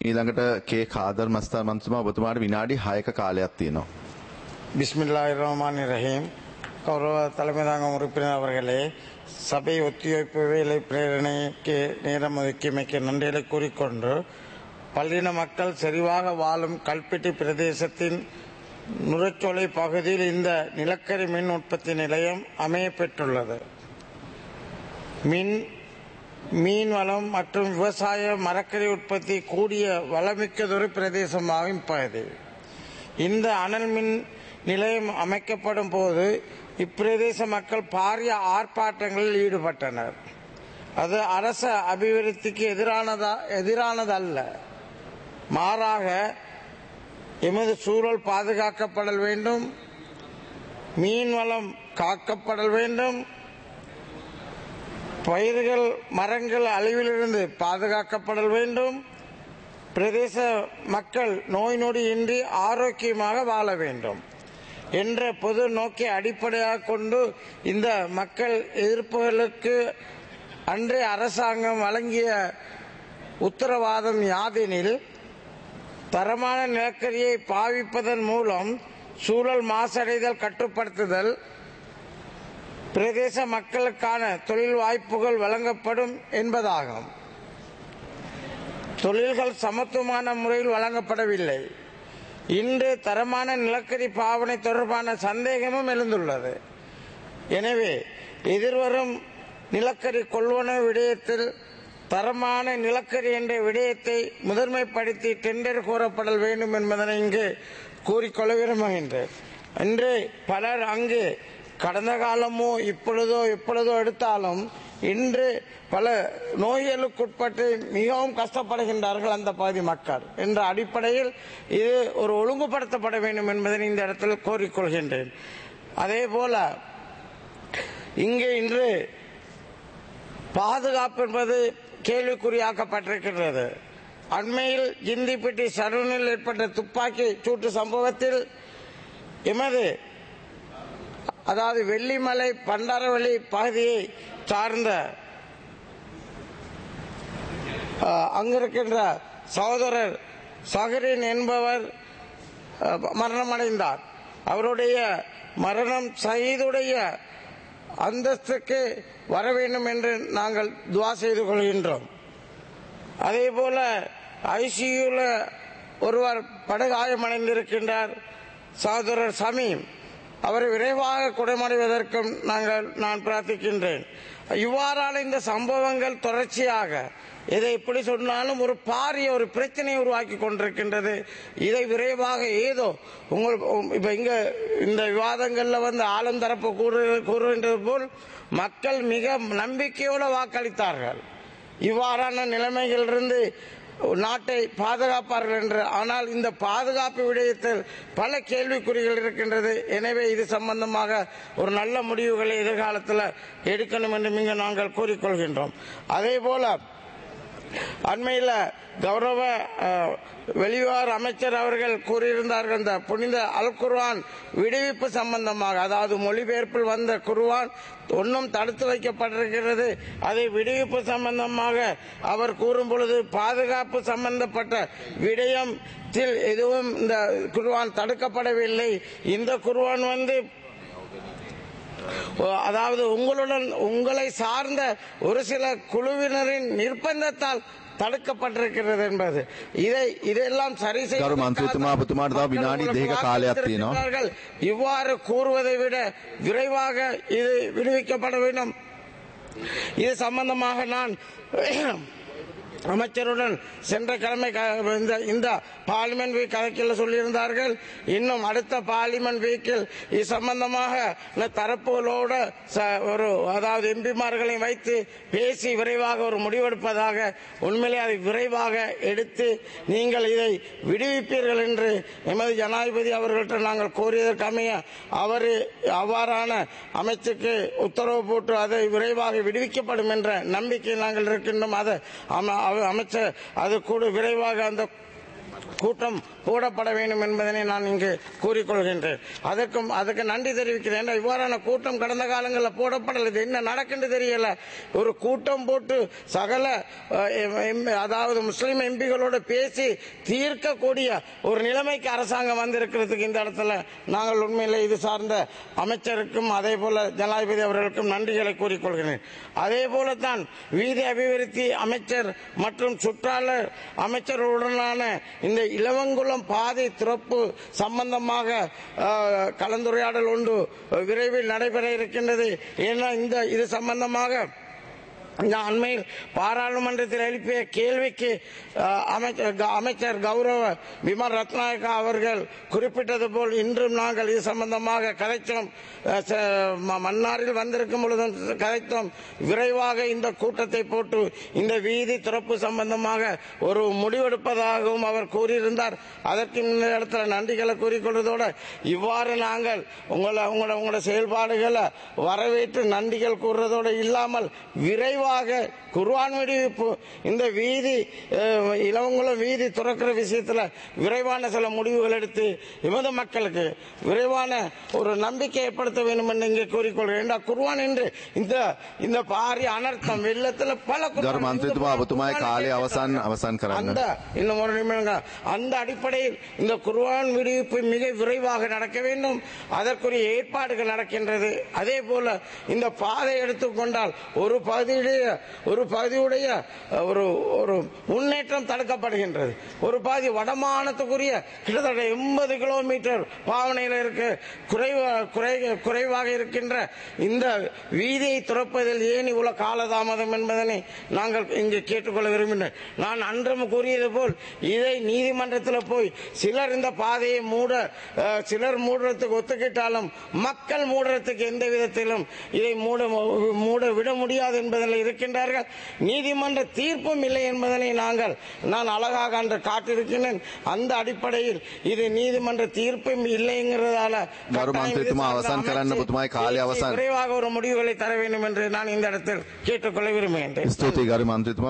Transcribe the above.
ඊළඟට කේ කාදර් මස්තර් මන්තුමා ඔබතුමාට විනාඩි 6ක කාලයක් තියෙනවා. பிஸ்மில்லாஹ் ரஹ்மான் ரஹீம் கௌரவ தலைமை தாங்கும் உறுப்பினர் அவர்களே சபை ஒத்திவைப்பு வேலை பிரேரணைக்கு நேரம் ஒதுக்கியமைக்கு நன்றிகளை கூறிக்கொண்டு பல்லின மக்கள் செறிவாக வாழும் கல்பெட்டி பிரதேசத்தின் நுரச்சோலை பகுதியில் இந்த நிலக்கரி மின் உற்பத்தி நிலையம் அமைய பெற்றுள்ளது மின் மீன் வளம் மற்றும் விவசாய மரக்கறி உற்பத்தி கூடிய வளமிக்கதொரு பிரதேசமாகும் இப்பகுதி இந்த அனல் மின் நிலையம் அமைக்கப்படும் போது இப்பிரதேச மக்கள் பாரிய ஆர்ப்பாட்டங்களில் ஈடுபட்டனர் அது அரச அபிவிருத்திக்கு எதிரானதா எதிரானதல்ல மாறாக எமது சூழல் பாதுகாக்கப்படல் வேண்டும் மீன் வளம் காக்கப்படல் வேண்டும் பயிர்கள் மரங்கள் அழிவிலிருந்து பாதுகாக்கப்படல் வேண்டும் பிரதேச மக்கள் நோய் நொடியின்றி ஆரோக்கியமாக வாழ வேண்டும் என்ற பொது நோக்கை அடிப்படையாக கொண்டு இந்த மக்கள் எதிர்ப்புகளுக்கு அன்றே அரசாங்கம் வழங்கிய உத்தரவாதம் யாதெனில் தரமான நிலக்கரியை பாவிப்பதன் மூலம் சூழல் மாசடைதல் கட்டுப்படுத்துதல் பிரதேச மக்களுக்கான தொழில் வாய்ப்புகள் வழங்கப்படும் என்பதாகும் தொழில்கள் சமத்துவமான முறையில் வழங்கப்படவில்லை இன்று தரமான நிலக்கரி பாவனை தொடர்பான சந்தேகமும் எழுந்துள்ளது எனவே எதிர்வரும் நிலக்கரி கொள்வன விடயத்தில் தரமான நிலக்கரி என்ற விடயத்தை முதன்மைப்படுத்தி டெண்டர் கோரப்படல் வேண்டும் என்பதனை இங்கு கூறிக்கொள்ள விரும்புகின்றேன் இன்று பலர் அங்கு கடந்த காலமோ இப்பொழுதோ எப்பொழுதோ எடுத்தாலும் இன்று பல நோய்களுக்குட்பட்டு மிகவும் கஷ்டப்படுகின்றார்கள் அந்த பகுதி மக்கள் என்ற அடிப்படையில் இது ஒரு ஒழுங்குபடுத்தப்பட வேண்டும் என்பதை இந்த இடத்தில் கோரிக்கொள்கின்றேன் அதே போல இங்கே இன்று பாதுகாப்பு என்பது கேள்விக்குறியாக்கப்பட்டிருக்கின்றது அண்மையில் ஜிந்திப்பட்டி சரூனில் ஏற்பட்ட துப்பாக்கி சூட்டு சம்பவத்தில் எமது அதாவது வெள்ளிமலை பண்டாரவழி பகுதியை சார்ந்த அஹ், அங்கிருக்கின்ற சகோதரர் சஹரின் என்பவர் அஹ், மரணமடைந்தார் அவருடைய மரணம் சயீதுடைய அந்தஸ்துக்கு வர வேண்டும் என்று நாங்கள் துவா செய்து கொள்கின்றோம் அதே போல ஐசியூல ஒருவர் படுகாயமடைந்திருக்கின்றார் சகோதரர் சமீம் அவரை விரைவாக குணமடைவதற்கும் நாங்கள் நான் பிரார்த்திக்கின்றேன் இவ்வாறான இந்த சம்பவங்கள் தொடர்ச்சியாக இதை எப்படி சொன்னாலும் ஒரு பாரிய ஒரு பிரச்சனையை உருவாக்கி கொண்டிருக்கின்றது இதை விரைவாக ஏதோ உங்கள் இப்ப இங்க இந்த விவாதங்கள்ல வந்து ஆளும் தரப்பு கூறு கூறுகின்றது போல் மக்கள் மிக நம்பிக்கையோடு வாக்களித்தார்கள் இவ்வாறான நிலைமைகளிலிருந்து நாட்டை பாதுகாப்பார்கள் என்று ஆனால் இந்த பாதுகாப்பு விடயத்தில் பல கேள்விக்குறிகள் இருக்கின்றது எனவே இது சம்பந்தமாக ஒரு நல்ல முடிவுகளை எதிர்காலத்தில் எடுக்கணும் என்று இங்கு நாங்கள் கூறிக்கொள்கின்றோம் அதே போல அண்மையில் கௌரவ அஹ், வெளிவார அமைச்சர் அவர்கள் கூறியிருந்தார்கள் இந்த புனித அல் குர்ஆன் விடுவிப்பு சம்பந்தமாக அதாவது மொழிபெயர்ப்பில் வந்த குர்ஆன் ஒன்றும் தடுத்து வைக்கப்பட்டிருக்கிறது அதை விடுவிப்பு சம்பந்தமாக அவர் கூறும் பொழுது பாதுகாப்பு சம்பந்தப்பட்ட விடயத்தில் எதுவும் இந்த குர்ஆன் தடுக்கப்படவில்லை இந்த குர்ஆன் வந்து அதாவது உங்களுடன் உங்களை சார்ந்த ஒரு சில குழுவினரின் நிர்பந்தத்தால் தடுக்கப்பட்டிருக்கிறது என்பது இதை இதெல்லாம் சரி செய்ய ගරු මන්ත්‍රීතුමා ඔබතුමාට තව විනාඩි දෙකක කාලයක් තියෙනවා. இருக்கிறார்கள். இவ்வாறு கூறுவதை விட விரைவாக இது விடுவிக்கப்பட வேண்டும் இது சம்பந்தமாக நான் அமைச்சருடன் சென்ற கிழமை க- இந்த இந்த பார்லிமெண்ட் வீக் கணக்கில் சொல்லியிருந்தார்கள் இன்னும் அடுத்த பார்லிமெண்ட் வீக்கில் இது சம்பந்தமாக இந்த தரப்புகளோட ச- ஒரு அதாவது எம்பிமார்களை வைத்து பேசி விரைவாக ஒரு முடிவெடுப்பதாக உண்மையிலே அதை விரைவாக எடுத்து நீங்கள் இதை விடுவிப்பீர்கள் என்று எமது ஜனாதிபதி அவர்கள்ட்ட நாங்கள் கோரியதற்கு அமைய அவர் அவ்வாறான அமைச்சுக்கு உத்தரவு போட்டு அதை விரைவாக விடுவிக்கப்படும் என்ற நம்பிக்கை நாங்கள் இருக்கின்றோம் அதை அம- அவ- அமைச்சர் அது கூட விரைவாக அந்த கூட்டம் போடப்பட வேண்டும் என்பதனை நான் இங்கு கூறிக்கொள்கின்றேன் அதற்கும் அதுக்கு நன்றி தெரிவிக்கிறேன் ஏன்னா இவ்வாறான கூட்டம் கடந்த காலங்களில் போடப்படல இது என்ன நடக்குன்னு தெரியல ஒரு கூட்டம் போட்டு சகல அஹ், எம்- எம்- அதாவது முஸ்லிம் எம்பிகளோடு பேசி தீர்க்கக்கூடிய ஒரு நிலைமைக்கு அரசாங்கம் வந்திருக்கிறதுக்கு இந்த இடத்துல நாங்கள் உண்மையிலே இது சார்ந்த அமைச்சருக்கும் அதே போல ஜனாதிபதி அவர்களுக்கும் நன்றிகளை கூறிக்கொள்கிறேன் அதே போலத்தான் வீதி அபிவிருத்தி அமைச்சர் மற்றும் சுற்றாளர் அமைச்சருடனான இந்த இளவங்குளம் பாதை திறப்பு சம்பந்தமாக அஹ், கலந்துரையாடல் ஒன்று விரைவில் நடைபெற இருக்கின்றது ஏன்னா இந்த இது சம்பந்தமாக இந்த அண்மையில் பாராளுமன்றத்தில் எழுப்பிய கேள்விக்கு அஹ், அமைச்சர் க- அமைச்சர் கௌரவ விமல் ரத்நாயக்கா அவர்கள் குறிப்பிட்டது போல் இன்றும் நாங்கள் இது சம்பந்தமாக கதைத்தோம் அஹ், ச- ம- மன்னாரில் வந்திருக்கும் பொழுதும் கதைத்தோம் விரைவாக இந்த கூட்டத்தை போட்டு இந்த வீதி திறப்பு சம்பந்தமாக ஒரு முடிவெடுப்பதாகவும் அவர் கூறியிருந்தார் அதற்கு இந்த இடத்துல நன்றிகளை கூறிக்கொள்வதோடு இவ்வாறு நாங்கள் உங்களை உங்களோட உங்களோட செயல்பாடுகளை வரவேற்று நன்றிகள் கூறுறதோடு இல்லாமல் விரைவாக குர்ஆன் வெடிவிப்பு இந்த வீதி அஹ், இளவங்குளம் வீதி துறக்கிற விஷயத்துல விரைவான சில முடிவுகள் எடுத்து எமது மக்களுக்கு விரைவான ஒரு நம்பிக்கை ஏற்படுத்த வேண்டும் என்று இங்கே கூறிக்கொள்கிறேன் ஏண்டா குர்ஆன் என்று இந்த இந்த பாரிய அனர்த்தம் வெள்ளத்துல பல குர்ஆன் ගරු මන්ත්‍රීතුමා ඔබතුමායි කාලය අවසන් අවසන් කරන්න. அந்த இன்னும் ஒரு நிமிடங்க அந்த அடிப்படையில் இந்த குர்ஆன் விடுவிப்பு மிக விரைவாக நடக்க வேண்டும் அதற்குரிய ஏற்பாடுகள் நடக்கின்றது அதே போல இந்த பாதை எடுத்துக்கொண்டால் ஒரு பகுதியுடைய ஒரு பகுதியுடைய அஹ், ஒரு ஒரு முன்னேற்றம் தடுக்கப்படுகின்றது ஒரு பாதி வடமானத்துக்குரிய கிட்டத்தட்ட எண்பது கிலோமீட்டர் பாவனையில் இருக்கு குறைவ குறை குறைவாக இருக்கின்ற இந்த வீதியை துறப்பதில் ஏன் இவ்வளவு காலதாமதம் என்பதனை நாங்கள் இங்கு கேட்டுக்கொள்ள விரும்பினேன் நான் அன்றும் கூறியது போல் இதை நீதிமன்றத்தில் போய் சிலர் இந்த பாதையை மூட அஹ், சிலர் மூடுறதுக்கு ஒத்துக்கிட்டாலும் மக்கள் மூடுறதுக்கு எந்த விதத்திலும் இதை மூட மூட விட முடியாது என்பதில் இருக்கின்றார்கள் நீதிமன்ற தீர்ப்பும் இல்லை என்பதனை நாங்கள் நான் அழகாக அன்று காட்டியிருக்கிறேன் அந்த அடிப்படையில் இது நீதிமன்ற தீர்ப்பும் இல்லைங்கிறதால கரு மந்திரித்துமா அவசான் கரන්න පුතුමායි කාලය අවසන්. விரைவாக ஒரு முடிவுகளை தர வேண்டும் என்று நான் இந்த இடத்தில் கேட்டுக்கொள்ள விரும்புகின்றேன் ස්තුතියි ගරු මන්ත්‍රීතුමා